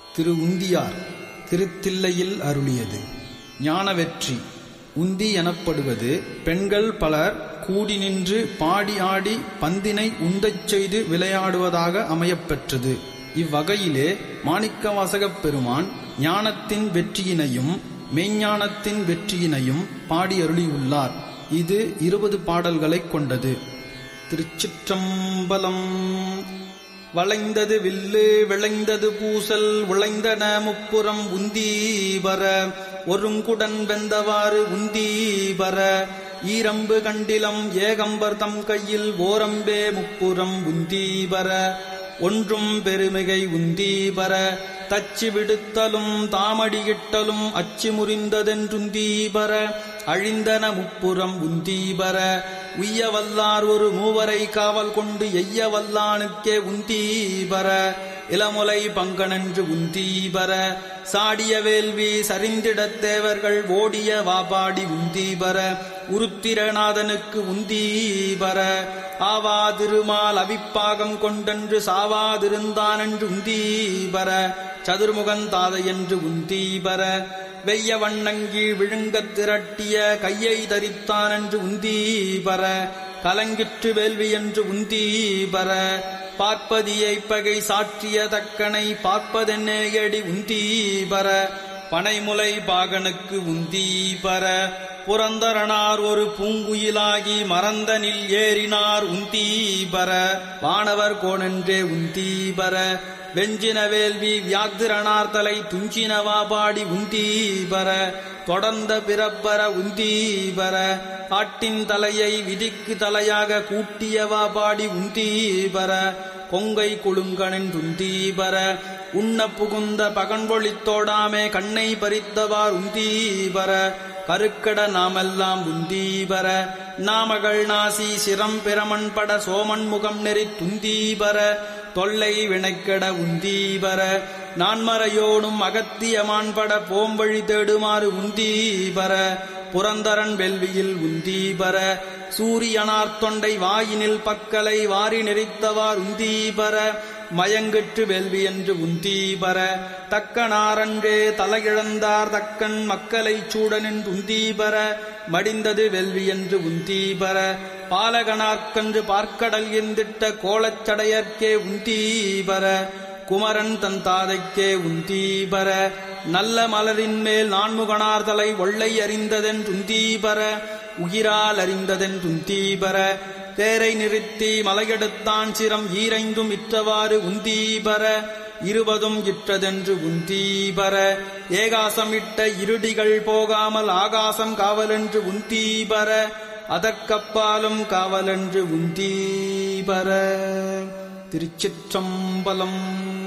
திரு உந்தியார் திருத்தில்லையில் அருளியது ஞான வெற்றி உந்தி எனப்படுவது பெண்கள் பலர் கூடி நின்று பாடி ஆடி பந்தினை உண்டச் செய்து விளையாடுவதாக அமையப்பெற்றது இவ்வகையிலே மாணிக்கவாசகப் பெருமான் ஞானத்தின் வெற்றியினையும் மெய்ஞானத்தின் வெற்றியினையும் பாடி அருளியுள்ளார் இது இருபது பாடல்களைக் கொண்டது திருச்சிற்றம்பலம் வளைந்தது வில்லு விளைந்தது பூசல் உழைந்தன முப்புறம் உந்தீபர ஒருங்குடன் வெந்தவாறு உந்தீபர ஈரம்பு கண்டிலம் ஏகம்பர் தம் கையில் ஓரம்பே முப்புறம் உந்தீபர ஒன்றும் பெருமிகை உந்தீபர தச்சு விடுத்தலும் தாமடியிட்டலும் அச்சு முறிந்ததென்றுந்தீபர அழிந்தன முப்புறம் உந்தீபர உய்ய வல்லார் ஒரு மூவரை காவல் கொண்டு எய்ய வல்லானுக்கே உந்தீபர இளமுலை பங்கனன்று உந்தீபர சாடிய வேள்வி சரிந்திடத் தேவர்கள் ஓடிய வாபாடி உந்தீபர உருத்திரநாதனுக்கு உந்தீபர ஆவா திருமால் அவிப்பாகம் கொண்டன்று சாவாதிருந்தானென்று உந்தீபர சதுர்முகந்தாதை என்று உந்தீபர வெய்ய வண்ணங்கி விழுங்கத் திரட்டிய கையை தரித்தானென்று உந்தீபர கலங்கிற்று வேள்வி என்று உந்தீபர பார்ப்பதியை பகை சாற்றிய தக்கனை பார்ப்பதென்னேயடி உந்தீபர பனைமுலை பாகனுக்கு உந்தீபர புரந்தரனார் ஒரு பூங்குயிலாகி மறந்தனில் ஏறினார் உந்தீபர வானவர் கோணென்றே உந்தீபர வெஞ்சின வேள்வி வியாத்திரனார் தலை துஞ்சினவா பாடி உந்தீபர தொடர்ந்த பிறப்பர உந்தீபர காட்டின் தலையை விதிக்கு தலையாக கூட்டியவா பாடி உந்தீபர கொங்கை குழுங்கனென்றுந்தீபர உண்ண புகுந்த பகன்பொழித்தோடாமே கண்ணை பறித்தவார் உந்தீபர கருக்கட நாமெல்லாம் உந்தீபர நாமகள் நாசி சிரம் பிரமன்பட சோமன் முகம் நெறி துந்தீபர தொல்லை வினைக்கட உந்தீபர நான்மறையோடும் அகத்தியமான்பட போம்பழி தேடுமாறு உந்தீபர புரந்தரன் வெல்வியில் உந்தீபர சூரியனார் தொண்டை வாயினில் பக்கலை வாரி நெறித்தவார் உந்தீபர மயங்கிற்று வெல்வி என்று உந்தீபர தக்கனாரன்றே தலையிழந்தார் தக்கன் மக்களைச் சூடனின் உந்தீபர மடிந்தது வெல்வி என்று உந்தீபர பாலகனார்க்கன்று பார்க்கடல் எந்திட்ட கோலச்சடையர்க்கே உந்தீபர குமரன் தன் தாதைக்கே உந்தீபர நல்ல மலரின் மேல் நான்முகனார் தலை ஒள்ளை அறிந்ததென்றுந்தீபர உயிரால் அறிந்ததென்றுந்தீபர தேரை நிறுத்தி மலையெடுத்தான் சிரம் ஈரைந்தும் இற்றவாறு உந்தீபர இருபதும் இற்றதென்று உந்தீபர ஏகாசம் இட்ட இருடிகள் போகாமல் ஆகாசம் காவலென்று உந்தீபர அதற்கப்பாலும் காவலென்று உந்தீபர திருச்சிற்றம்பலம்